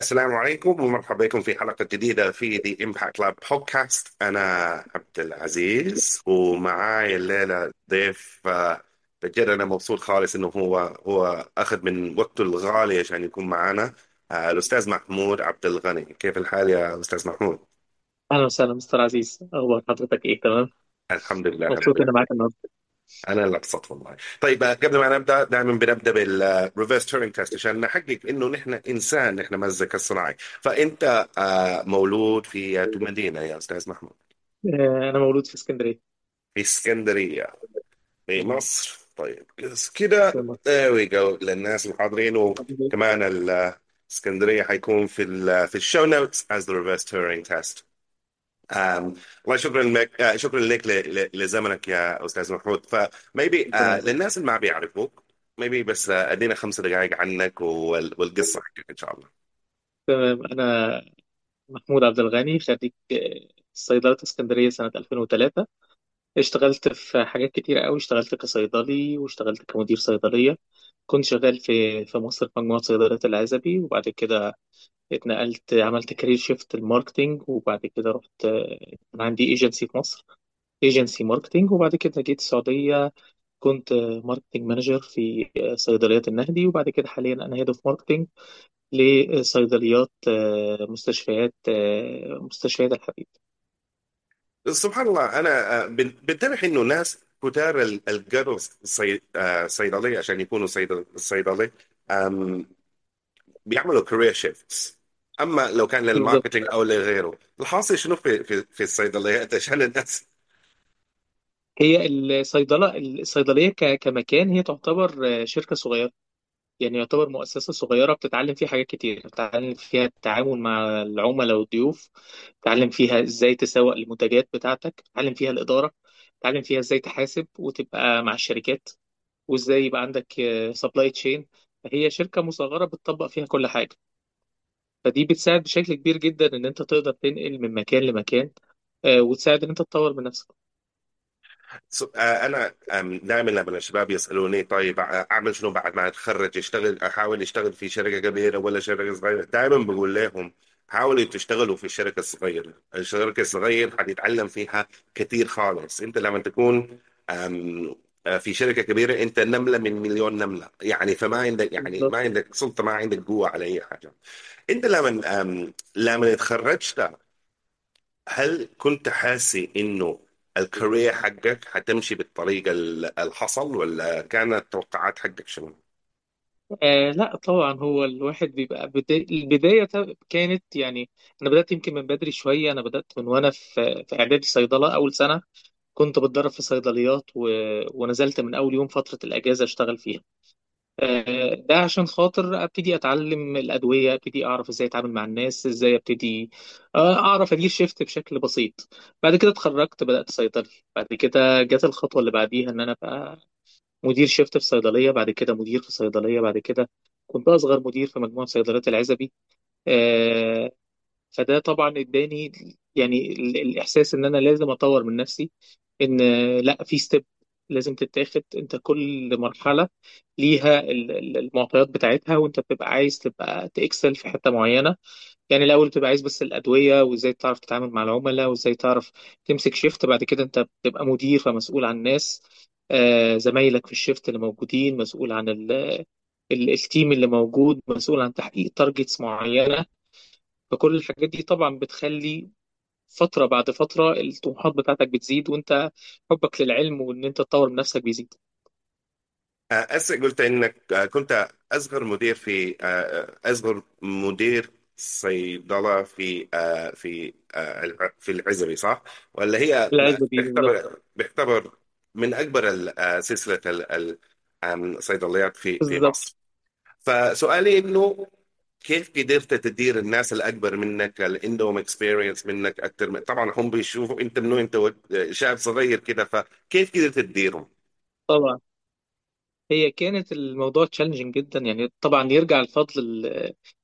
السلام عليكم ومرحبا بكم في حلقة جديدة في The Impact Lab Podcast أنا عبد العزيز ومعاي الليلة ضيف آه، بجد أنا مبسوط خالص إنه هو هو أخذ من وقته الغالي عشان يكون معنا آه، الأستاذ محمود عبد الغني كيف الحال يا أستاذ محمود؟ اهلا وسهلا مستر عزيز اخبار حضرتك ايه تمام الحمد لله مبسوط اني معاك النهارده أنا اللي مبسوط والله طيب آه، قبل ما نبدأ دائما بنبدأ بالريفرس تورينج تيست عشان نحقق إنه نحن إنسان نحن مزك الصناعي فأنت آه، مولود في مدينة يا أستاذ محمود آه، انا مولود في اسكندريه في اسكندرية في مصر طيب بس كده في مصر there we go للناس الحاضرين وكمان الاسكندرية حيكون في ال في الشو نوتس as the reverse Turing test um, والله شكرا لك آه، شكرا لك ل- ل- لزمنك يا أستاذ محمود فميبي uh, ربنا يعزك. للناس اللي ما بيعرفوك ميبي بس uh, ادينا خمس دقائق عنك وال- والقصة حقك إن شاء الله تمام انا محمود عبد الغني خريج آه، صيدله اسكندريه سنه 2003 اشتغلت في حاجات كتيره قوي اشتغلت كصيدلي واشتغلت كمدير صيدليه كنت شغال في في مصر في مجموعه صيدليات العزبي وبعد كده اتنقلت عملت كارير شيفت الماركتينج وبعد كده رحت آه، كان عندي ايجنسي في مصر ايجنسي ماركتينج وبعد كده جيت السعوديه كنت ماركتنج مانجر في صيدليات النهدي وبعد كده حاليا انا هيد اوف ماركتنج لصيدليات آه، مستشفيات آه، مستشفيات الحبيب سبحان الله أنا uh, بن- بنتبه إنه ناس كتار ال- القروا صي- uh, صيدلية عشان يكونوا صيدل- صيدلي um, بيعملوا كارير شيفتس اما لو كان بالظبط للماركتينج او لغيره الحاصل شنو في في, في الصيدليات عشان الناس هي الصيدله الصيدليه ك- كمكان هي تعتبر آه، شركه صغيره يعني يعتبر مؤسسه صغيره بتتعلم فيها حاجات كتير بتتعلم فيها التعامل مع العملاء والضيوف بتتعلم فيها ازاي تسوق المنتجات بتاعتك بتتعلم فيها الاداره بتتعلم فيها ازاي تحاسب وتبقى مع الشركات وازاي يبقى عندك سبلاي تشين فهي شركة مصغرة بتطبق فيها كل حاجة فدي بتساعد بشكل كبير جدا ان انت تقدر تنقل من مكان لمكان آه، وتساعد ان انت تطور من نفسك س- آه، انا دائما لما الشباب يسالوني طيب آه، اعمل شنو بعد ما اتخرج اشتغل احاول اشتغل في شركه كبيره ولا شركه صغيره دائما بقول لهم حاولوا تشتغلوا في الشركه الصغيره الشركه الصغيره حتتعلم فيها كثير خالص انت لما تكون آم، آه، في شركه كبيره انت نمله من مليون نمله يعني فما عندك يعني بالظبط ما عندك سلطه ما عندك قوه على اي حاجه انت لما أم، لما اتخرجت هل كنت حاسي انه الكارير حقك حتمشي بالطريقه اللي حصل ولا كانت توقعات حقك شنو؟ آه لا طبعا هو الواحد بيبقى بدا... البداية ت- كانت يعني أنا بدأت يمكن من بدري شوية أنا بدأت من وأنا في في إعدادي صيدلة أول سنة كنت بتدرب في صيدليات و... ونزلت من أول يوم فترة الأجازة أشتغل فيها آه، ده عشان خاطر ابتدي اتعلم الادويه ابتدي اعرف ازاي اتعامل مع الناس ازاي ابتدي آه، اعرف ادير شيفت بشكل بسيط بعد كده اتخرجت بدات صيدلي بعد كده جت الخطوه اللي بعديها ان انا ابقى مدير شيفت في صيدليه بعد كده مدير في صيدليه بعد كده كنت اصغر مدير في مجموعه صيدليات العزبي آه، فده طبعا اداني يعني ال- الاحساس ان انا لازم اطور من نفسي ان لا في ستيب لازم تتاخد انت كل مرحله ليها ال- ال- المعطيات بتاعتها وانت بتبقى عايز تبقى تكسل في حته معينه يعني الاول بتبقى عايز بس الادويه وازاي تعرف تتعامل مع العملاء وازاي تعرف تمسك شيفت بعد كده انت بتبقى مدير فمسؤول عن ناس آه، زمايلك في الشيفت اللي موجودين مسؤول عن ال ال- التيم اللي موجود مسؤول عن تحقيق تارجتس معينه فكل الحاجات دي طبعا بتخلي فترة بعد فترة الطموحات بتاعتك بتزيد وانت حبك للعلم وان انت تطور من نفسك بيزيد آه، هسه قلت انك آه، كنت اصغر مدير في آه، آه، اصغر مدير صيدله في آه، في آه، الع- في العزبي صح؟ ولا هي العزة دي بالظبط بيعتبر بيعتبر من اكبر ال- آه، سلسله ال- ال- آم، الصيدليات في في مصر بالظبط فسؤالي انه كيف قدرت تدير الناس الاكبر منك اللي عندهم اكسبيرينس منك اكثر من طبعا هم بيشوفوا انت انه انت ود- شاب صغير كده فكيف قدرت تديرهم؟ طبعا هي كانت الموضوع تشالنجينج جدا يعني طبعا يرجع الفضل ال-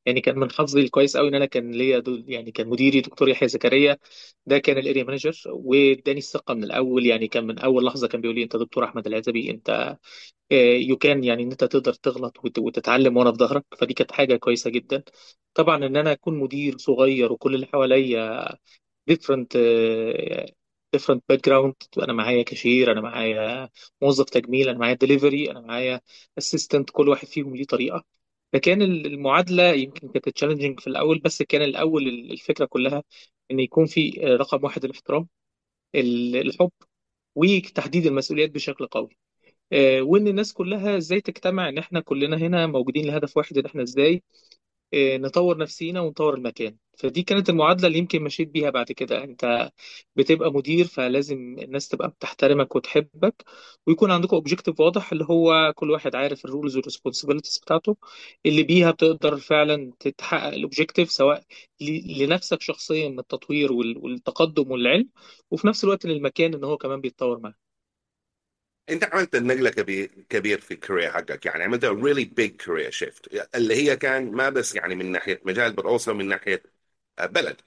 يعني كان من حظي الكويس قوي ان انا كان ليا دول يعني كان مديري دكتور يحيى زكريا ده كان الاريا مانجر واداني الثقه من الاول يعني كان من اول لحظه كان بيقول لي انت دكتور احمد العزبي انت يو كان يعني ان انت تقدر تغلط وت- وتتعلم وانا في ظهرك فدي كانت حاجه كويسه جدا طبعا ان انا اكون مدير صغير وكل اللي حواليا different uh, different background انا معايا كاشير انا معايا موظف تجميل انا معايا دليفري انا معايا اسيستنت كل واحد فيهم ليه طريقه فكان المعادله يمكن كانت تشالنجينج في الاول بس كان الاول الفكره كلها ان يكون في رقم واحد الاحترام الحب وتحديد المسؤوليات بشكل قوي آه، وان الناس كلها ازاي تجتمع ان احنا كلنا هنا موجودين لهدف واحد ان احنا ازاي آه، نطور نفسينا ونطور المكان فدي كانت المعادلة اللي يمكن مشيت بيها بعد كده انت بتبقى مدير فلازم الناس تبقى بتحترمك وتحبك ويكون عندكم اوبجيكتيف واضح اللي هو كل واحد عارف الرولز والريسبونسابيلتيز بتاعته اللي بيها بتقدر فعلا تتحقق الاوبجيكتيف سواء ل- لنفسك شخصيا من التطوير وال- والتقدم والعلم وفي نفس الوقت للمكان ان هو كمان بيتطور معاه انت عملت النقله كبير كبير في الكارير حقك يعني عملت a really big career shift اللي هي كان ما بس يعني من ناحيه مجال بل also من ناحيه بلد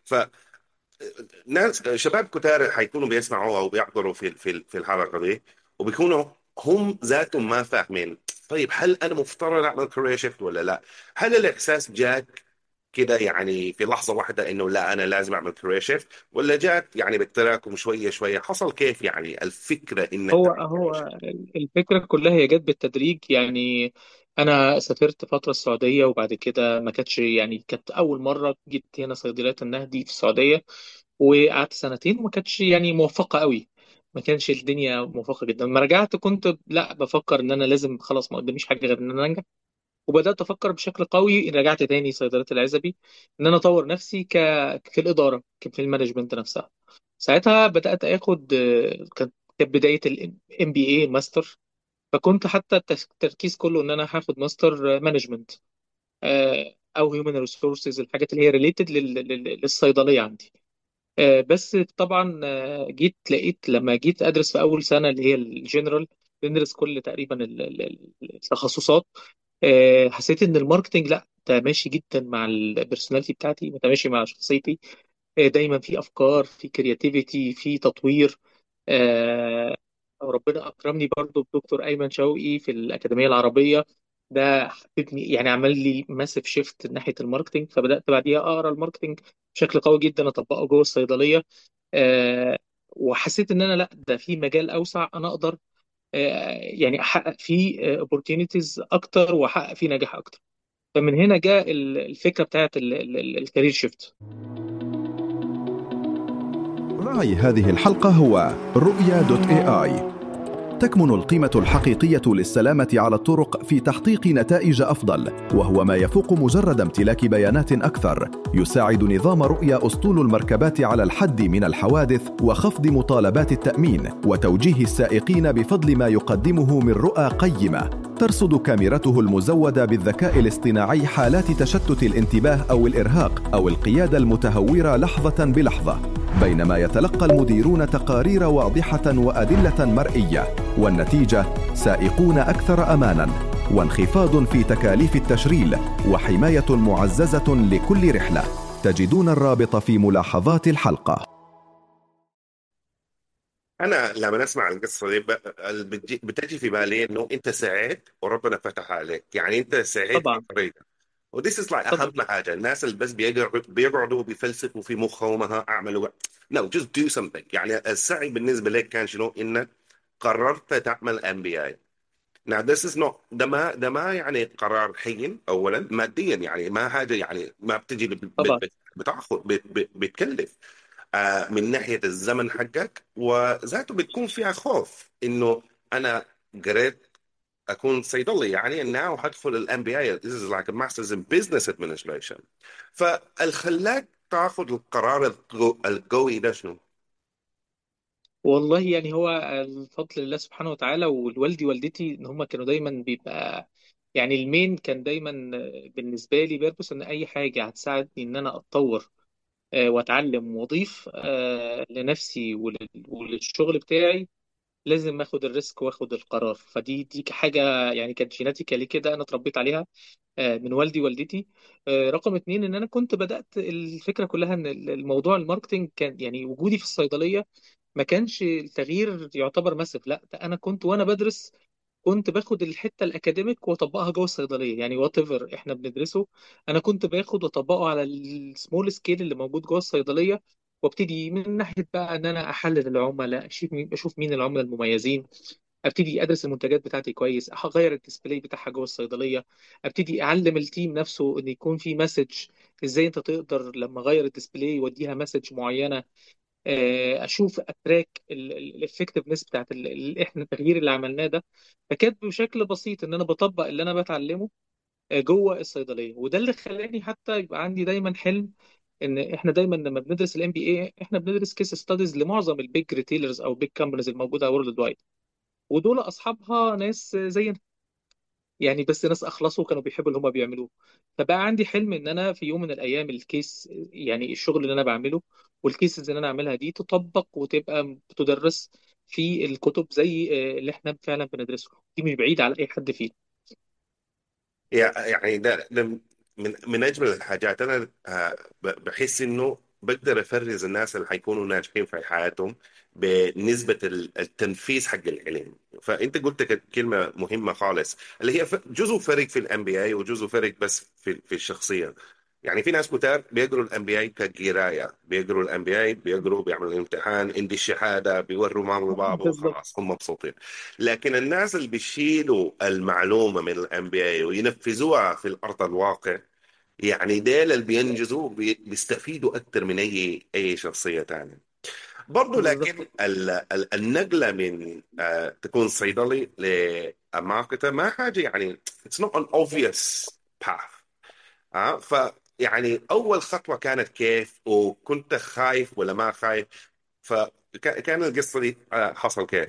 فناس شباب كتار حيكونوا بيسمعوا او بيحضروا في في في الحلقه دي وبيكونوا هم ذاتهم ما فاهمين طيب هل انا مفترض اعمل كارير شيفت ولا لا؟ هل الاحساس جاك كده يعني في لحظه واحده انه لا انا لازم اعمل كارير شيفت ولا جات يعني بالتراكم شويه شويه حصل كيف يعني الفكره انك هو هو الفكرة كلها هي جت بالتدريج يعني أنا سافرت فترة السعودية وبعد كده ما كانتش يعني كانت أول مرة جيت هنا صيدليات النهدي في السعودية وقعدت سنتين وما كانتش يعني موفقة قوي ما كانش الدنيا موفقة جدا لما رجعت كنت لا بفكر إن أنا لازم خلاص ما قداميش حاجة غير إن أنا أنجح وبدأت أفكر بشكل قوي إن رجعت تاني صيدليات العزبي إن أنا أطور نفسي ك... في الإدارة ك- في المانجمنت نفسها ساعتها بدأت آخد آه، كانت كانت بداية الام بي اي ماستر فكنت حتى التس- التركيز كله ان انا هاخد ماستر مانجمنت او هيومن ريسورسز الحاجات اللي هي ريليتد للصيدليه عندي آه، بس طبعا آه، جيت لقيت لما جيت ادرس في اول سنه اللي هي الجنرال بندرس كل تقريبا ال- ال- ال- التخصصات آه، حسيت ان الماركتنج لا ده ماشي جدا مع البرسوناليتي بتاعتي متماشي مع شخصيتي آه، دايما في افكار في كرياتيفيتي في تطوير آه، وربنا اكرمني برضو بدكتور ايمن شوقي في الاكاديميه العربيه ده حببني يعني عمل لي ماسيف شيفت ناحيه الماركتنج فبدات بعديها اقرا الماركتنج بشكل قوي جدا اطبقه جوه الصيدليه آه، وحسيت ان انا لا ده في مجال اوسع انا اقدر آه، يعني احقق فيه opportunities اكتر واحقق فيه نجاح اكتر فمن هنا جاء ال- الفكره بتاعت الكارير شيفت راعي هذه الحلقة هو رؤيا دوت اي اي تكمن القيمة الحقيقية للسلامة على الطرق في تحقيق نتائج أفضل، وهو ما يفوق مجرد امتلاك بيانات أكثر. يساعد نظام رؤيا أسطول المركبات على الحد من الحوادث وخفض مطالبات التأمين، وتوجيه السائقين بفضل ما يقدمه من رؤى قيمة. ترصد كاميرته المزودة بالذكاء الاصطناعي حالات تشتت الانتباه أو الإرهاق أو القيادة المتهورة لحظة بلحظة. بينما يتلقى المديرون تقارير واضحة وأدلة مرئية والنتيجة سائقون أكثر أماناً وانخفاض في تكاليف التشغيل وحماية معززة لكل رحلة تجدون الرابط في ملاحظات الحلقة انا لما اسمع القصه دي ب- بتجي بتجي في بالي انه انت سعيت وربنا فتح عليك يعني انت سعيت في طبعا طريقك وديس از لايك طبعا اهم حاجه الناس اللي بس بيقعدوا بيقعدوا بيفلسفوا في مخهم ها اعملوا نو جست دو something يعني السعي بالنسبه لك كان شنو انك قررت تعمل ام بي اي Now this is not ده ما ده ما يعني قرار حين اولا ماديا يعني ما حاجه يعني ما بتجي ب- ب- طبعا ب- بتاخذ بت- بت- بتكلف آه، من ناحيه الزمن حقك وذاته بتكون فيها خوف انه انا قريت اكون صيدلي يعني now هدخل الام بي اي this is like a master's in business administration فالخلاك تاخذ القرار القو- القوي ده شنو؟ والله يعني هو الفضل لله سبحانه وتعالى والوالدي والدتي ان هم كانوا دايما بيبقى يعني المين كان دايما بالنسبه لي بيربس ان اي حاجه هتساعدني ان انا اتطور آه، واتعلم واضيف آه، لنفسي ولل- وللشغل بتاعي لازم اخد الريسك واخد القرار فدي دي حاجه يعني كانت جيناتيكالي كده انا اتربيت عليها آه، من والدي والدتي آه، رقم اتنين ان انا كنت بدأت الفكرة كلها ان الموضوع الماركتينج كان يعني وجودي في الصيدلية ما كانش التغيير يعتبر ماسف لا ده انا كنت وانا بدرس كنت باخد الحته الاكاديميك واطبقها جوه الصيدليه يعني وات ايفر احنا بندرسه انا كنت باخد واطبقه على السمول سكيل اللي موجود جوه الصيدليه وابتدي من ناحيه بقى ان انا احلل العملاء اشوف مين اشوف مين العملاء المميزين ابتدي ادرس المنتجات بتاعتي كويس اغير الديسبلاي بتاعها جوه الصيدليه ابتدي اعلم التيم نفسه ان يكون في مسج ازاي انت تقدر لما اغير الديسبلاي يوديها مسج معينه آه، اشوف اتراك الافكتفنس بتاعت ال- ال- احنا التغيير اللي عملناه ده فكانت بشكل بسيط ان انا بطبق اللي انا بتعلمه آه، جوه الصيدليه وده اللي خلاني حتى يبقى عندي دايما حلم ان احنا دايما لما بندرس الام بي اي احنا بندرس كيس ستاديز لمعظم البيج ريتيلرز او بيج كامبانيز الموجوده وورلد وايد ودول اصحابها ناس زينا يعني بس ناس اخلصوا كانوا بيحبوا اللي هم بيعملوه فبقى عندي حلم ان انا في يوم من الايام الكيس يعني الشغل اللي انا بعمله والكيسز اللي انا اعملها دي تطبق وتبقى بتدرس في الكتب زي آه، اللي احنا فعلا بندرسه دي مش بعيد على اي حد فينا يع- يعني ده, ده من من اجمل الحاجات انا آه، ب- بحس انه بقدر افرز الناس اللي حيكونوا ناجحين في حياتهم بنسبه ال- التنفيذ حق العلم فانت قلت ك- كلمه مهمه خالص اللي هي ف- جزء فرق في الام بي اي وجزء فرق بس في في الشخصيه يعني في ناس كتار بيقروا الام بي اي كقرايه بيقروا الام بي اي بيقروا بيعملوا الامتحان عندي الشهاده بيوروا مع بعض بالظبط وخلاص هم مبسوطين لكن الناس اللي بيشيلوا المعلومة من الام بي اي وينفذوها في الارض الواقع يعني ديل اللي بينجزوا بي- بيستفيدوا اكثر من اي اي شخصية تانية برضو لكن بالظبط ال- ال- النقلة من آه، تكون صيدلي لماركتر ما حاجة يعني it's not an obvious path ها ف يعني اول خطوة كانت كيف وكنت خايف ولا ما خايف فكان القصة دي آه، حصل كيف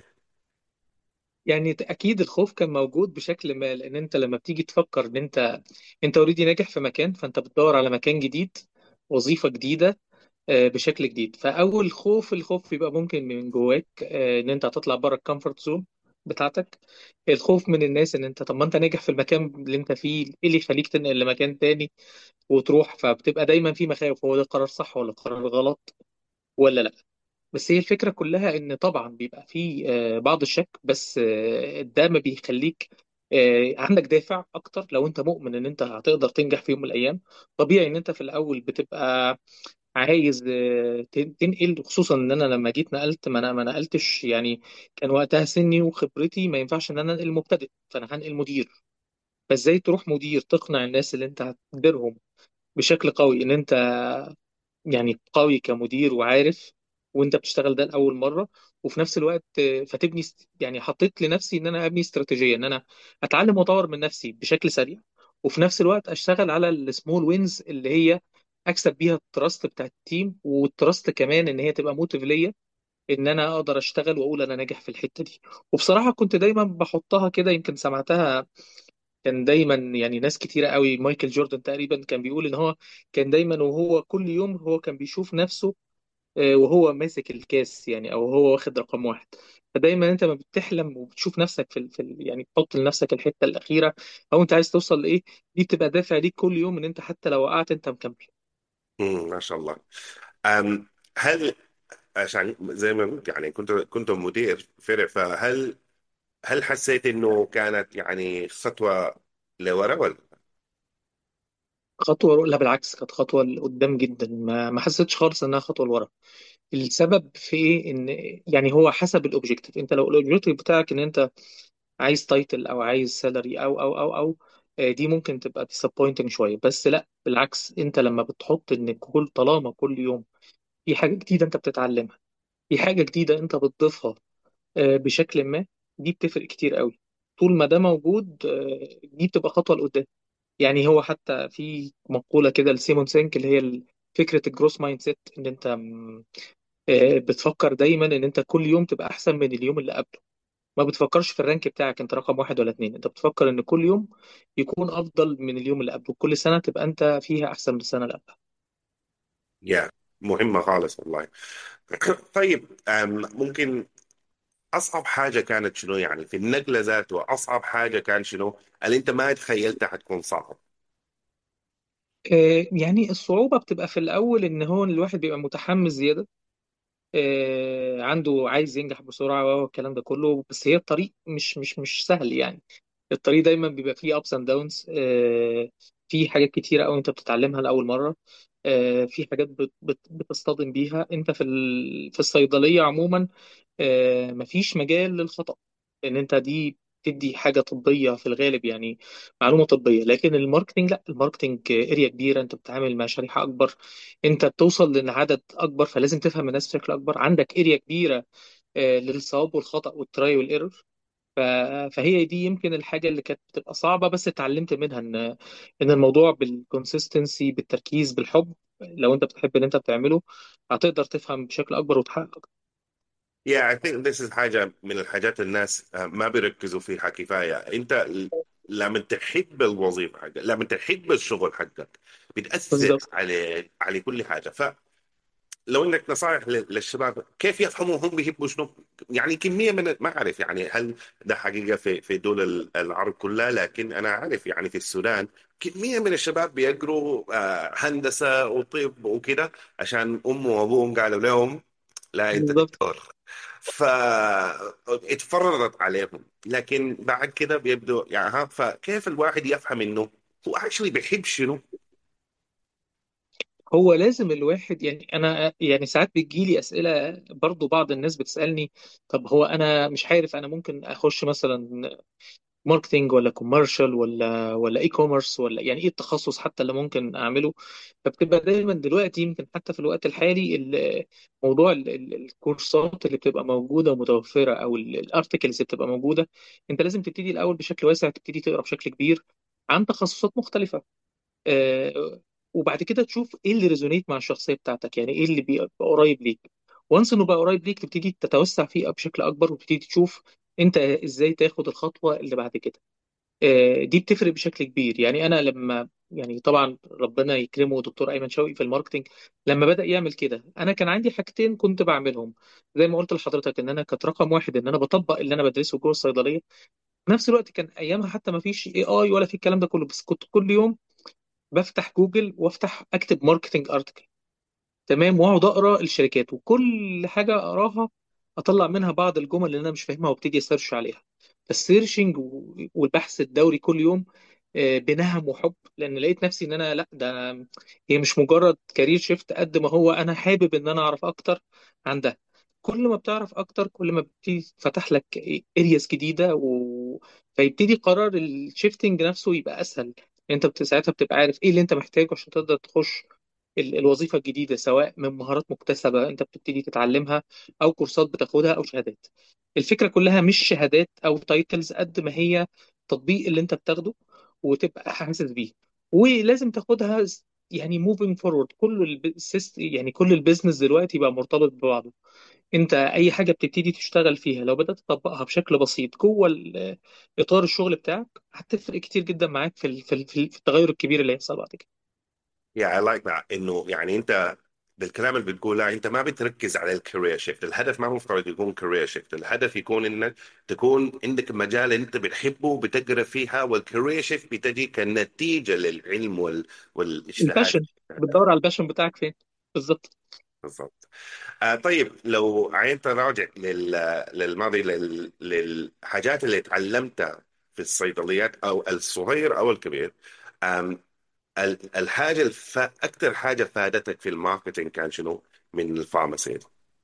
يعني اكيد الخوف كان موجود بشكل ما لان انت لما بتيجي تفكر ان انت انت اوريدي ناجح في مكان فانت بتدور على مكان جديد وظيفة جديدة آه، بشكل جديد فاول خوف الخوف بيبقى ممكن من جواك آه، ان انت هتطلع بره الكومفورت زون بتاعتك الخوف من الناس ان انت طب ما انت ناجح في المكان اللي انت فيه ايه اللي يخليك تنقل لمكان تاني وتروح فبتبقى دايما في مخاوف هو ده قرار صح ولا قرار غلط ولا لا بس هي الفكرة كلها ان طبعا بيبقى في آه، بعض الشك بس آه، ده ما بيخليك آه، عندك دافع اكتر لو انت مؤمن ان انت هتقدر تنجح في يوم من الايام طبيعي ان انت في الاول بتبقى عايز آه، تن- تنقل خصوصا ان انا لما جيت نقلت ما انا ما نقلتش يعني كان وقتها سني وخبرتي ما ينفعش ان انا انقل مبتدئ فانا هنقل مدير فازاي تروح مدير تقنع الناس اللي انت هتديرهم بشكل قوي ان انت يعني قوي كمدير وعارف وانت بتشتغل ده لاول مره وفي نفس الوقت آه، فتبني است- يعني حطيت لنفسي ان انا ابني استراتيجيه ان انا اتعلم واطور من نفسي بشكل سريع وفي نفس الوقت اشتغل على السمول وينز اللي هي اكسب بيها التراست بتاع التيم والتراست كمان ان هي تبقى موتيف ليا ان انا اقدر اشتغل واقول انا ناجح في الحته دي وبصراحه كنت دايما بحطها كده يمكن سمعتها كان دايما يعني ناس كتيرة قوي مايكل جوردن تقريبا كان بيقول ان هو كان دايما وهو كل يوم هو كان بيشوف نفسه آه، وهو ماسك الكاس يعني او هو واخد رقم واحد فدايما انت ما بتحلم وبتشوف نفسك في ال... في ال... يعني تحط لنفسك الحته الاخيره او انت عايز توصل لايه دي بتبقى دافع ليك كل يوم ان انت حتى لو وقعت انت مكمل مم، ما شاء الله أم هل عشان زي ما قلت يعني كنت كنت مدير فرع فهل هل حسيت انه كانت يعني خطوة لورا ولا خطوه لا بالعكس كانت خطوه لقدام جدا ما ما حسيتش خالص انها خطوه لورا السبب في ايه ان يعني هو حسب الاوبجيكتيف انت لو الاوبجيكتيف بتاعك ان انت عايز تايتل او عايز سالري او او او او آه، دي ممكن تبقى disappointing شويه بس لا بالعكس انت لما بتحط ان كل طالما كل يوم في حاجه جديده انت بتتعلمها في حاجه جديده انت بتضيفها آه، بشكل ما دي بتفرق كتير قوي طول ما ده موجود آه، دي بتبقى خطوه لقدام يعني هو حتى في مقوله كده لسيمون سينك اللي هي ال- فكره الجروس مايند سيت ان انت م، آه، بتفكر دايما ان انت كل يوم تبقى احسن من اليوم اللي قبله ما بتفكرش في الرانك بتاعك انت رقم واحد ولا اتنين انت بتفكر ان كل يوم يكون افضل من اليوم اللي قبله كل سنة تبقى انت فيها احسن من السنة اللي قبلها يا مهمة خالص والله طيب أم ممكن أصعب حاجة كانت شنو يعني في النقلة ذاته أصعب حاجة كان شنو اللي أنت ما تخيلتها حتكون صعب آه، يعني الصعوبة بتبقى في الأول إن هو الواحد بيبقى متحمس زيادة آه، عنده عايز ينجح بسرعة والكلام ده كله بس هي الطريق مش مش مش سهل يعني الطريق دايما بيبقى فيه ups and downs آه، في حاجات كتيرة أوي أنت بتتعلمها لأول مرة آه، في حاجات بت- بت- بتصطدم بيها أنت في ال- في الصيدلية عموما آه، مفيش مجال للخطأ لأن أنت دي تدي حاجة طبية في الغالب يعني معلومة طبية لكن الماركتينج لا الماركتينج اريا كبيرة أنت بتتعامل مع شريحة أكبر أنت بتوصل لعدد أكبر فلازم تفهم الناس بشكل أكبر عندك اريا كبيرة آه، للصواب والخطأ والتراي والايرور ف- فهي دي يمكن الحاجة اللي كانت بتبقى صعبة بس اتعلمت منها ان ان الموضوع بالكونسيستنسي بالتركيز بالحب لو انت بتحب اللي انت بتعمله هتقدر تفهم بشكل اكبر وتحقق Yeah, I think this is حاجة من الحاجات الناس آه، ما بيركزوا فيها كفاية انت ل- لما تحب الوظيفة حقك لما تحب الشغل حقك بتأثر بالظبط على على كل حاجة فلو انك نصائح ل- للشباب كيف يفهموا هم بيحبوا شنو يعني كمية من ما اعرف يعني هل ده حقيقة في في دول ال- العرب كلها لكن انا اعرف يعني في السودان كمية من الشباب بيقروا آه، هندسة وطب وكده عشان امه وابوهم قالوا لهم لا انت بالظبط دكتور فاتفرضت عليهم لكن بعد كده بيبدو يعني ها فكيف الواحد يفهم انه هو اكشلي بيحب شنو هو لازم الواحد يعني انا يعني ساعات بتجيلي اسئله برضو بعض الناس بتسالني طب هو انا مش عارف انا ممكن اخش مثلا ماركتينج ولا كوميرشال ولا ولا اي كوميرس ولا يعني ايه التخصص حتى اللي ممكن اعمله فبتبقى دايما دلوقتي يمكن حتى في الوقت الحالي ال- موضوع ال- ال- الكورسات اللي بتبقى موجوده ومتوفره او الارتكلز اللي بتبقى موجوده انت لازم تبتدي الاول بشكل واسع تبتدي تقرا بشكل كبير عن تخصصات مختلفه آه، وبعد كده تشوف ايه اللي ريزونيت مع الشخصيه بتاعتك يعني ايه اللي بيبقى قريب ليك وانس انه بقى قريب ليك تبتدي تتوسع فيه بشكل اكبر وتبتدي تشوف انت ازاي تاخد الخطوه اللي بعد كده آه، دي بتفرق بشكل كبير يعني انا لما يعني طبعا ربنا يكرمه دكتور ايمن شوقي في الماركتنج لما بدأ يعمل كده انا كان عندي حاجتين كنت بعملهم زي ما قلت لحضرتك ان انا كانت رقم واحد ان انا بطبق اللي انا بدرسه جوه الصيدليه في نفس الوقت كان ايامها حتى ما فيش اي اي ولا في الكلام ده كله بس كنت كل يوم بفتح جوجل وافتح اكتب ماركتنج ارتكل تمام واقعد اقرا الشركات وكل حاجه اقراها اطلع منها بعض الجمل اللي انا مش فاهمها وابتدي اسيرش عليها فالسيرشنج و- والبحث الدوري كل يوم آه، بنهم وحب لان لقيت نفسي ان انا لا ده أنا- هي مش مجرد كارير شيفت قد ما هو انا حابب ان انا اعرف اكتر عن ده كل ما بتعرف اكتر كل ما بتبتدي فتح لك ارياس جديده و... فيبتدي قرار الشيفتنج نفسه يبقى اسهل انت بت- ساعتها بتبقى عارف ايه اللي انت محتاجه عشان تقدر تخش ال- الوظيفة الجديدة سواء من مهارات مكتسبة انت بتبتدي تتعلمها او كورسات بتاخدها او شهادات الفكرة كلها مش شهادات او تايتلز قد ما هي تطبيق اللي انت بتاخده وتبقى حاسس بيه ولازم تاخدها س- يعني موفينج فورورد كل البيزنس يعني كل البيزنس دلوقتي بقى مرتبط ببعضه انت اي حاجة بتبتدي تشتغل فيها لو بدأت تطبقها بشكل بسيط جوه ال- اطار الشغل بتاعك هتفرق كتير جدا معاك في ال- في ال- في التغير الكبير اللي هيحصل بعد كده Yeah, I like that انه يعني انت بالكلام اللي بتقوله انت ما بتركز على الكارير شيفت الهدف ما مفترض يكون كارير شيفت الهدف يكون انك تكون عندك مجال انت بتحبه وبتقرا فيها والكارير شيفت بتجي كنتيجة للعلم وال... والاجتهاد الباشن بتدور على الباشن بتاعك فين بالظبط بالضبط آه طيب لو عين تراجع لل... للماضي لل... للحاجات اللي تعلمتها في الصيدليات او الصغير او الكبير آم، ال- الحاجة الف... أكثر حاجة فادتك في الماركتينج كان شنو من الفارماسي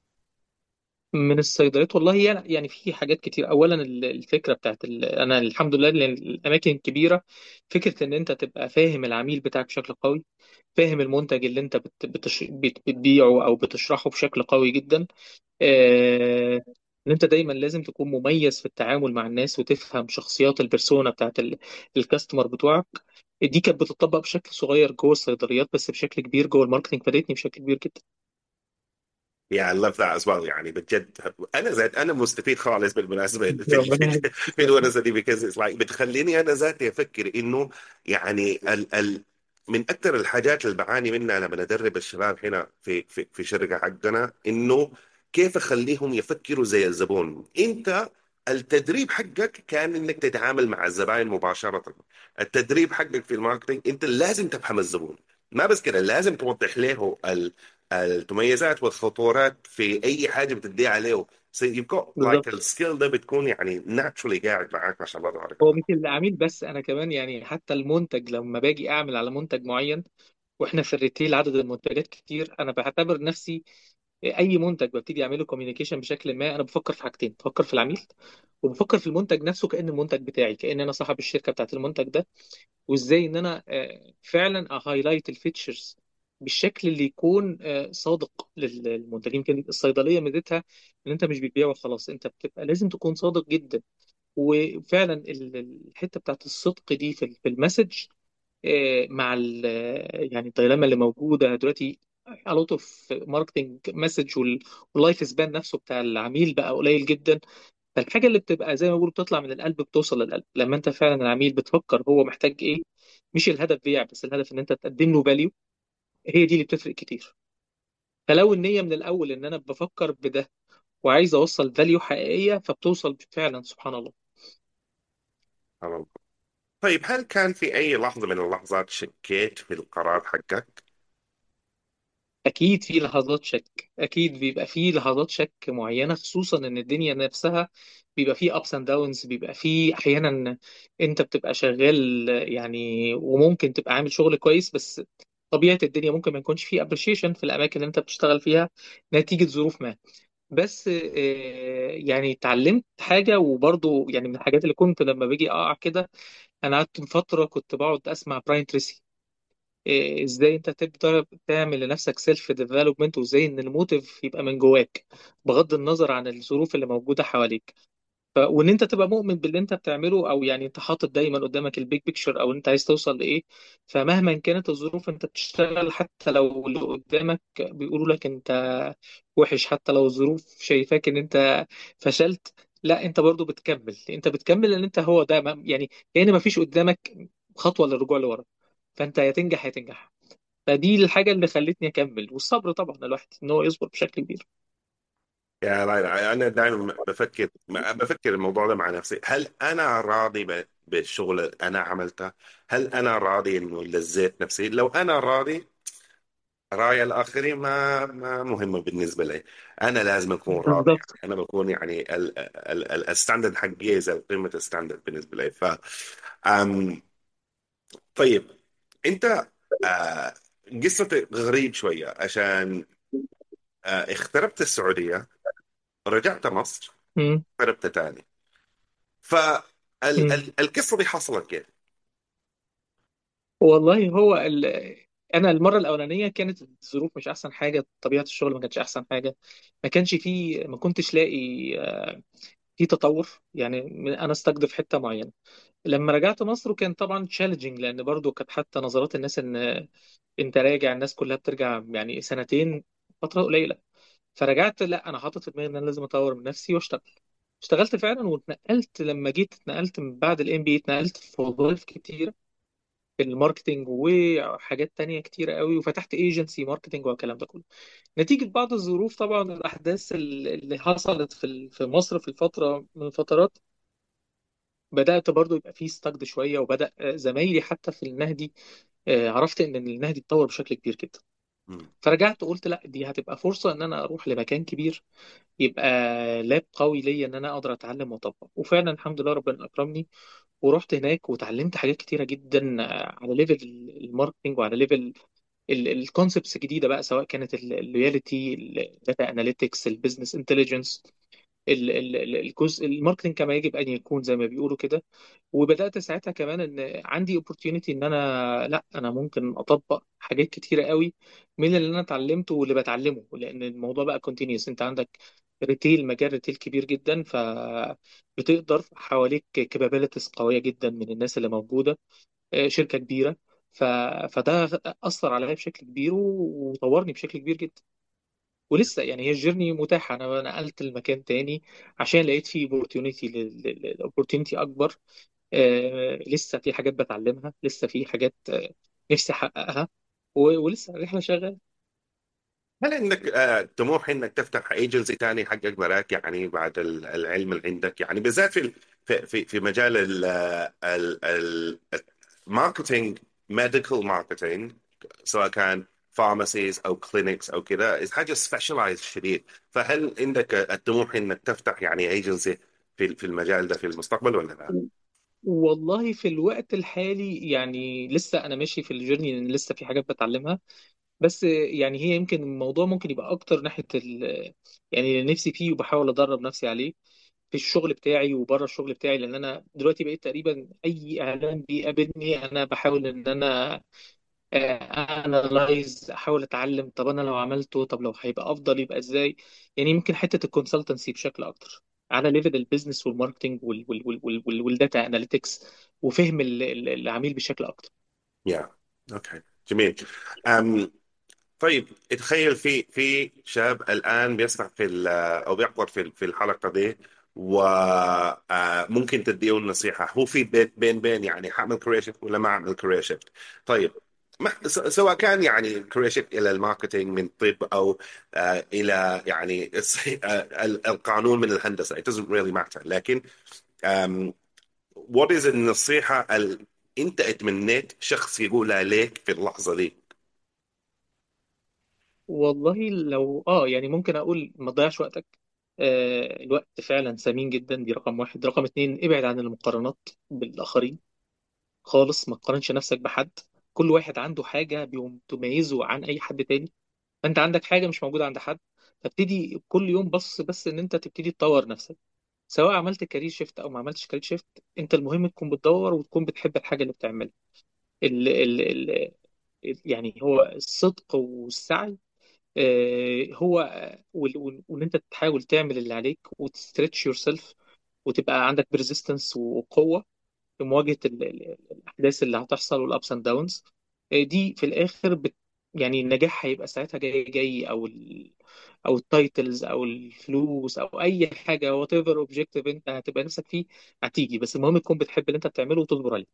من الصيدليات والله يعني يعني في حاجات كتير اولا ال- الفكره بتاعت ال... انا الحمد لله لأن الاماكن الكبيره فكره ان انت تبقى فاهم العميل بتاعك بشكل قوي فاهم المنتج اللي انت بت... بتش... بت... بتبيعه او بتشرحه بشكل قوي جدا آه... ان انت دايما لازم تكون مميز في التعامل مع الناس وتفهم شخصيات البرسونا بتاعت ال... الكاستمر بتوعك دي كانت بتطبق بشكل صغير جوه الصيدليات بس بشكل كبير جوه الماركتنج فادتني بشكل كبير جدا Yeah, I love that as well يعني بجد أنا زاد أنا مستفيد خالص بالمناسبة في ال- ربنا في يعزك. في الونسة دي because it's like بتخليني أنا ذاتي أفكر إنه يعني ال ال من أكثر الحاجات اللي بعاني منها لما أدرب الشباب هنا في في في شركة حقنا إنه كيف أخليهم يفكروا زي الزبون أنت التدريب حقك كان انك تتعامل مع الزبائن مباشرة التدريب حقك في الماركتينج انت لازم تفهم الزبون ما بس كده لازم توضح له ال- المميزات والخطورات في اي حاجه بتديها عليه so you've got like بالظبط السكيل ده بتكون يعني naturally قاعد معاك ما شاء الله تبارك هو الله مش العميل بس انا كمان يعني حتى المنتج لما باجي اعمل على منتج معين واحنا في الريتيل عدد المنتجات كتير انا بعتبر نفسي اي منتج ببتدي اعمله كوميونيكيشن بشكل ما انا بفكر في حاجتين بفكر في العميل وبفكر في المنتج نفسه كأن المنتج بتاعي كأن انا صاحب الشركة بتاعت المنتج ده وازاي ان انا آه، فعلا اهايلايت الفيتشرز بالشكل اللي يكون آه، صادق لل- للمنتج يمكن الصيدليه ميزتها ان انت مش بتبيع وخلاص انت بتبقى لازم تكون صادق جدا وفعلا ال- الحته بتاعت الصدق دي في في المسج آه، مع ال- يعني الديلاما اللي موجوده دلوقتي a lot of marketing message وال- واللايف سبان نفسه بتاع العميل بقى قليل جدا فالحاجه اللي بتبقى زي ما بيقولوا بتطلع من القلب بتوصل للقلب لما انت فعلا العميل بتفكر هو محتاج ايه مش الهدف بيع بس الهدف ان انت تقدم له فاليو هي دي اللي بتفرق كتير فلو النيه من الاول ان انا بفكر بده وعايز اوصل فاليو حقيقيه فبتوصل فعلا سبحان الله سبحان الله طيب هل كان في اي لحظه من اللحظات شكيت في القرار حقك؟ اكيد في لحظات شك اكيد بيبقى في لحظات شك معينه خصوصا ان الدنيا نفسها بيبقى في ابس اند داونز بيبقى في احيانا انت بتبقى شغال يعني وممكن تبقى عامل شغل كويس بس طبيعه الدنيا ممكن ما يكونش في ابريشيشن في الاماكن اللي انت بتشتغل فيها نتيجه ظروف ما بس آه، يعني اتعلمت حاجه وبرضو يعني من الحاجات اللي كنت لما باجي اقع كده انا قعدت فتره كنت بقعد اسمع براين تريسي إيه، ازاي انت تقدر تعمل لنفسك سيلف ديفلوبمنت وازاي ان الموتيف يبقى من جواك بغض النظر عن الظروف اللي موجوده حواليك ف... وان انت تبقى مؤمن باللي انت بتعمله او يعني انت حاطط دايما قدامك البيج بيكتشر او انت عايز توصل لايه فمهما كانت الظروف انت بتشتغل حتى لو اللي قدامك بيقولوا لك انت وحش حتى لو الظروف شايفاك ان انت فشلت لا انت برضو بتكمل انت بتكمل لان انت هو ده ما- يعني كأن ما فيش قدامك خطوه للرجوع لورا فانت يا تنجح يا تنجح فدي الحاجه اللي خلتني اكمل والصبر طبعا الواحد ان هو يصبر بشكل كبير يا لا انا دائما بفكر بفكر الموضوع ده مع نفسي هل انا راضي ب- بالشغل اللي انا عملته هل انا راضي انه لزيت نفسي لو انا راضي راي الاخرين ما ما مهمه بالنسبه لي انا لازم اكون راضي يعني بالظبط انا بكون يعني ال- ال- ال- الستاندرد حقي زي قيمه الستاندرد بالنسبه لي ف أم طيب انت آه، قصتك غريب شويه عشان آه، اغتربت السعوديه رجعت مصر مم. اغتربت تاني مم. فالقصه دي حصلت كيف؟ والله هو ال... انا المره الاولانيه كانت الظروف مش احسن حاجه طبيعه الشغل ما كانتش احسن حاجه ما كانش فيه ما كنتش لاقي آه، في تطور يعني من- انا استقدر في حته معينه لما رجعت مصر وكان طبعا تشالنجينج لان برضو كانت حتى نظرات الناس ان انت راجع الناس كلها بترجع يعني سنتين فتره قليله فرجعت لا انا حاطط في دماغي ان انا لازم اطور من نفسي واشتغل اشتغلت فعلا واتنقلت لما جيت اتنقلت من بعد الام بي اتنقلت في وظائف كتيره في الماركتينج وحاجات تانية كتيرة قوي وفتحت ايجنسي ماركتينج والكلام ده كله نتيجة بعض الظروف طبعا الأحداث اللي حصلت في في مصر في الفترة من الفترات بدأت برضو يبقى فيه استقد شوية وبدأ آه، زمايلي حتى في النهدي آه، عرفت إن النهدي اتطور بشكل كبير جدا مم. فرجعت قلت لا دي هتبقى فرصة إن أنا أروح لمكان كبير يبقى لاب قوي ليا إن أنا أقدر أتعلم وأطبق وفعلا الحمد لله ربنا أكرمني ورحت هناك وتعلمت حاجات كتيرة جدا آه، على ليفل الماركتينج وعلى ليفل الكونسبتس جديده بقى سواء كانت اللويالتي الداتا اناليتكس البيزنس انتليجنس الجزء الماركتنج كما يجب ان يكون زي ما بيقولوا كده وبدات ساعتها كمان ان عندي اوبورتيونيتي ان انا لا انا ممكن اطبق حاجات كتيره قوي من اللي انا اتعلمته واللي بتعلمه لان الموضوع بقى كونتينيوس انت عندك ريتيل مجال ريتيل كبير جدا فبتقدر حواليك كابابيلتيز قويه جدا من الناس اللي موجوده آه، شركه كبيره ف... فده اثر عليا بشكل كبير و- وطورني بشكل كبير جدا ولسه يعني هي الجيرني متاحه انا نقلت المكان تاني عشان لقيت فيه اوبورتيونيتي اوبورتيونيتي اكبر آه لسه في حاجات بتعلمها لسه في حاجات آه نفسي احققها و... ولسه الرحله شغاله هل عندك آه، طموح انك تفتح ايجنسي تاني يحقق براك يعني بعد ال- العلم اللي عندك يعني بالذات في ال- في في في مجال ال- ال- ال- الماركتينج ميديكال ماركتينج سواء كان فارماسيز او كلينكس او كذا حاجه سبيشلايز شديد فهل عندك الطموح انك تفتح يعني ايجنسي في في المجال ده في المستقبل ولا لا؟ والله في الوقت الحالي يعني لسه انا ماشي في الجيرني لان لسه في حاجات بتعلمها بس يعني هي يمكن الموضوع ممكن يبقى اكتر ناحيه ال يعني اللي نفسي فيه وبحاول ادرب نفسي عليه في الشغل بتاعي وبره الشغل بتاعي لان انا دلوقتي بقيت تقريبا اي اعلان بيقابلني انا بحاول ان انا انالايز احاول اتعلم طب انا لو عملته طب لو هيبقى افضل يبقى ازاي يعني يمكن حته الكونسلتنسي بشكل اكتر على ليفل البيزنس والماركتنج والداتا اناليتكس وفهم ال- ال- العميل بشكل اكتر يا اوكي جميل أم طيب تخيل في في شاب الان بيسمع في ال- او بيحضر في في الحلقه دي وممكن تديه النصيحه هو في بين بين بين يعني حاعمل كارير شيفت ولا ما اعمل كارير شيفت طيب ما س- سواء كان يعني كارير شيفت الى الماركتينج من طب او آه، الى يعني الص- آه، ال- القانون من الهندسه it doesn't really matter لكن um, what is النصيحه ال... انت اتمنيت شخص يقولها لك في اللحظه دي والله لو اه يعني ممكن اقول ما تضيعش وقتك آه الوقت فعلا ثمين جدا دي رقم واحد رقم اتنين ابعد عن المقارنات بالاخرين خالص ما تقارنش نفسك بحد كل واحد عنده حاجة بيقوم تميزه عن أي حد تاني فأنت عندك حاجة مش موجودة عند حد فابتدي كل يوم بص بس إن أنت تبتدي تطور نفسك سواء عملت كارير شيفت أو ما عملتش كارير شيفت أنت المهم تكون بتدور وتكون بتحب الحاجة اللي بتعملها ال ال ال يعني هو الصدق والسعي آه، هو وال- وال- وان انت تحاول تعمل اللي عليك وتستريتش يور سيلف وتبقى عندك بريزيستنس وقوه في مواجهة ال- ال- الأحداث اللي هتحصل والأبس أند داونز دي في الآخر بت يعني النجاح هيبقى ساعتها جاي جاي أو ال أو التايتلز أو الفلوس أو أي حاجة وات ايفر اوبجيكتيف أنت هتبقى نفسك فيه هتيجي بس المهم تكون بتحب اللي أنت بتعمله وتصبر عليه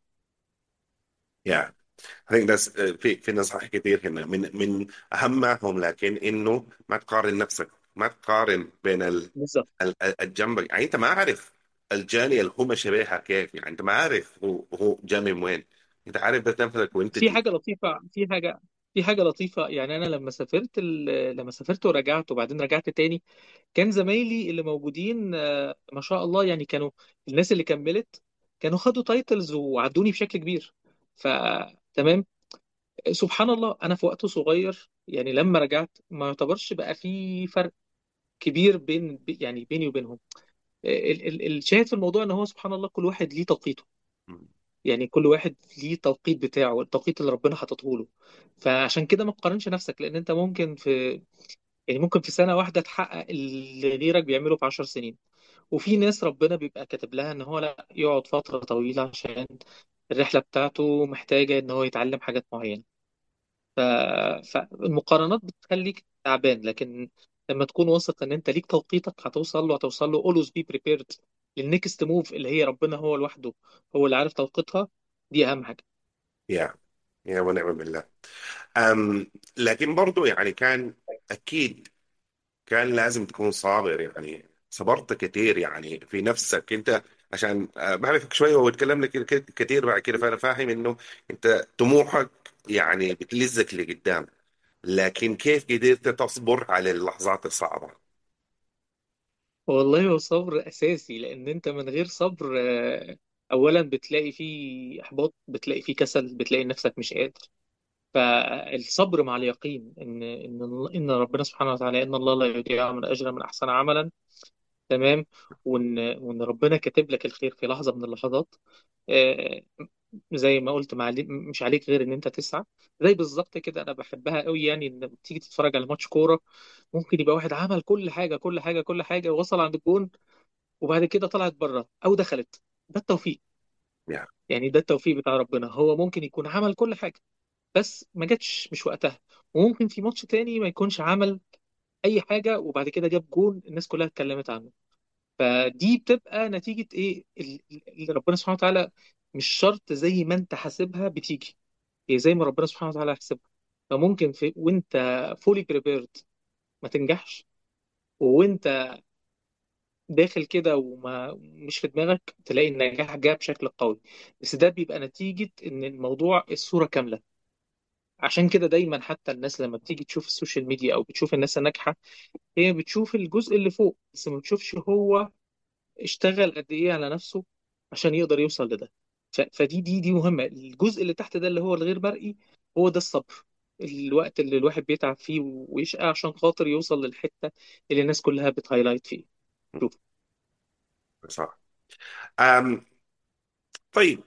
yeah I think that's في في نصائح كثير هنا من من اهمهم لكن انه ما تقارن نفسك ما تقارن بين ال- بالظبط ال- ال- الجنبك يعني انت ما عارف الجاني اللي هو ماشي بيها كيف يعني انت ما عارف هو هو جاي من وين انت عارف بس نفسك وانت في دي حاجة لطيفة في حاجة في حاجة لطيفة يعني أنا لما سافرت ال- لما سافرت ورجعت وبعدين رجعت تاني كان زمايلي اللي موجودين آه، ما شاء الله يعني كانوا الناس اللي كملت كانوا خدوا تايتلز وعدوني بشكل كبير فتمام سبحان الله انا في وقت صغير يعني لما رجعت ما يعتبرش بقى في فرق كبير بين يعني بيني وبينهم ال- ال- الشاهد في الموضوع ان هو سبحان الله كل واحد ليه توقيته يعني كل واحد ليه توقيت بتاعه التوقيت اللي ربنا حاطه له فعشان كده ما تقارنش نفسك لان انت ممكن في يعني ممكن في سنة واحدة تحقق اللي غيرك بيعمله في عشر سنين وفي ناس ربنا بيبقى كاتب لها ان هو لا يقعد فترة طويلة عشان الرحلة بتاعته محتاجة ان هو يتعلم حاجات معينة ف... فالمقارنات بتخليك تعبان لكن لما تكون واثق ان انت ليك توقيتك هتوصل له هتوصل له always be prepared للنكست موف اللي هي ربنا هو لوحده هو اللي عارف توقيتها دي اهم حاجة يا يا ونعم بالله أم لكن برضو يعني كان اكيد كان لازم تكون صابر يعني صبرت كتير يعني في نفسك انت عشان آه، بعرفك شويه واتكلمنا كده- كده- كتير بعد كده فانا فاهم انه انت طموحك يعني بتلزك لقدام لكن كيف قدرت تصبر على اللحظات الصعبه والله هو صبر اساسي لان انت من غير صبر آه، اولا بتلاقي فيه احباط بتلاقي فيه كسل بتلاقي نفسك مش قادر فالصبر مع اليقين ان ان ان ربنا سبحانه وتعالى ان الله لا يضيع من اجر من احسن عملا تمام وان وان ربنا كاتب لك الخير في لحظه من اللحظات آه، زي ما قلت مع مش عليك غير ان انت تسعى زي بالظبط كده انا بحبها قوي يعني ان لما تيجي تتفرج على ماتش كوره ممكن يبقى واحد عمل كل حاجه كل حاجه كل حاجه ووصل عند الجون وبعد كده طلعت بره او دخلت ده التوفيق يعني يعني ده التوفيق بتاع ربنا هو ممكن يكون عمل كل حاجه بس ما جاتش مش وقتها وممكن في ماتش تاني ما يكونش عمل اي حاجه وبعد كده جاب جون الناس كلها اتكلمت عنه فدي بتبقى نتيجه ايه ال- ال- اللي ربنا سبحانه وتعالى مش شرط زي ما انت حاسبها بتيجي هي زي ما ربنا سبحانه وتعالى حاسبها فممكن في وانت فولي بريبيرد ما تنجحش وانت داخل كده وما مش في دماغك تلاقي النجاح جاء بشكل قوي بس ده بيبقى نتيجة ان الموضوع الصورة كاملة عشان كده دايما حتى الناس لما بتيجي تشوف السوشيال ميديا او بتشوف الناس الناجحه هي بتشوف الجزء اللي فوق بس ما بتشوفش هو اشتغل قد ايه على نفسه عشان يقدر يوصل لده ف- فدي دي دي مهمه الجزء اللي تحت ده اللي هو الغير مرئي هو ده الصبر الوقت اللي الواحد بيتعب فيه ويشقى عشان خاطر يوصل للحته اللي الناس كلها بتهايلايت فيه شوف صح أم طيب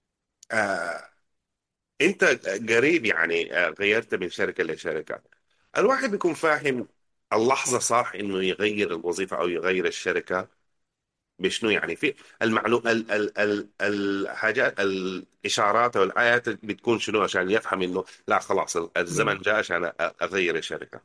آه انت قريب يعني آه، غيرت من شركه لشركه الواحد بيكون فاهم اللحظه صح انه يغير الوظيفه او يغير الشركه بشنو يعني في المعلوم ال ال ال الحاجات الاشارات او الايات بتكون شنو عشان يفهم انه لا خلاص الزمن جاء عشان أ- اغير الشركه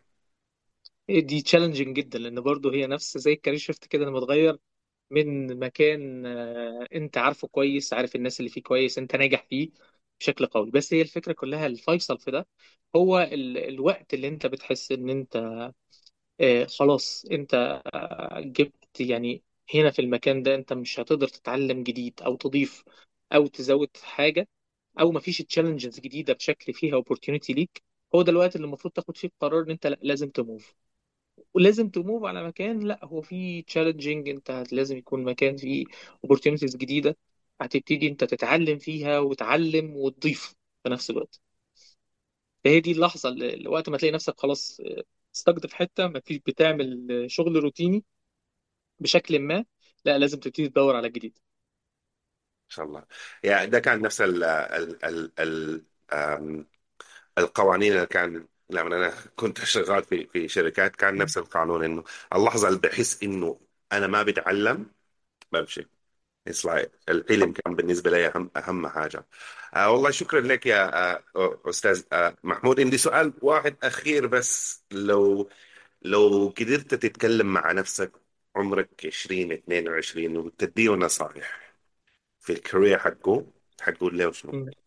دي تشالنجينج جدا لان برضه هي نفس زي الكارير شيفت كده لما تغير من مكان آه، انت عارفه كويس عارف الناس اللي فيه كويس انت ناجح فيه بشكل قوي بس هي الفكره كلها الفيصل في ده هو ال الوقت اللي انت بتحس ان انت آه، خلاص انت آه، جبت يعني هنا في المكان ده انت مش هتقدر تتعلم جديد او تضيف او تزود حاجه او مفيش تشالنجز جديده بشكل فيها اوبورتيونيتي ليك هو ده الوقت اللي المفروض تاخد فيه قرار ان انت لا لازم تموف ولازم تموف على مكان لا هو فيه تشالنجينج انت هت- لازم يكون مكان فيه opportunities جديدة هتبتدي انت تتعلم فيها وتعلم وتضيف في نفس الوقت فهي دي اللحظة اللي اللي وقت ما تلاقي نفسك خلاص اه، استقد في حتة ما فيش بتعمل اه، شغل روتيني بشكل ما لا لازم تبتدي تدور على جديد ان شاء الله يعني ده كان نفس ال ال ال ال آم، القوانين اللي كان لما انا كنت شغال في في شركات كان م- نفس القانون انه اللحظه اللي بحس انه انا ما بتعلم بمشي It's like العلم كان بالنسبة لي أهم أهم حاجة آه والله شكرا لك يا آه أستاذ آه محمود عندي سؤال واحد أخير بس لو لو قدرت تتكلم مع نفسك عمرك 20 22 وتديه نصائح في الكارير حقه حتقول له شنو؟ م.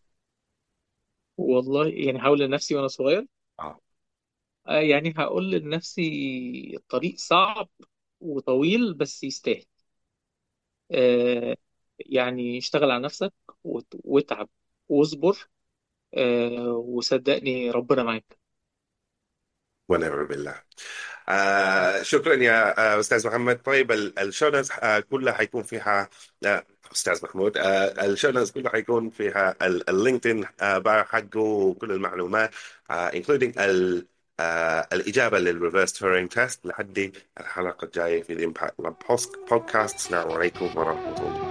والله يعني هقول لنفسي وانا صغير اه اه، يعني هقول لنفسي الطريق صعب وطويل بس يستاهل آه، يعني اشتغل على نفسك وت- واتعب واصبر آه، وصدقني ربنا معاك ونعم بالله آه شكرا يا آه استاذ محمد طيب ال- الشونز آه كلها حيكون فيها آه استاذ محمود آه الشونز كلها حيكون فيها ال- اللينكدين آه بار حقه وكل المعلومات آه including ال آه الإجابة للريفرس تورينج تيست لحد الحلقة الجاية في الإمباكت بودكاست السلام عليكم ورحمة الله